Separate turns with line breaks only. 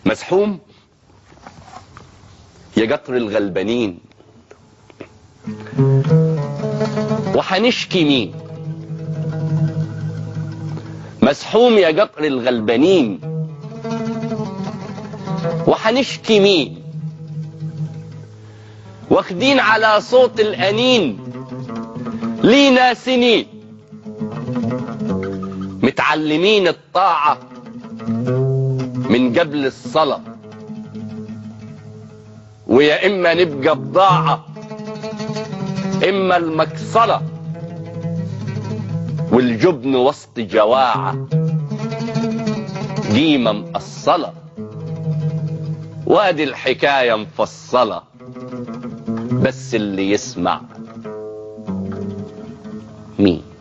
مسحوم يا قطر الغلبانين وحنشكي مين مسحوم يا قطر الغلبانين وحنشكي مين واخدين على صوت الأنين لينا سنين متعلمين الطاعة من قبل الصلاة ويا إما نبقى بضاعة إما المكسرة والجبن وسط جواعة قيمة مقصلة وادي الحكاية مفصلة بس اللي يسمع مين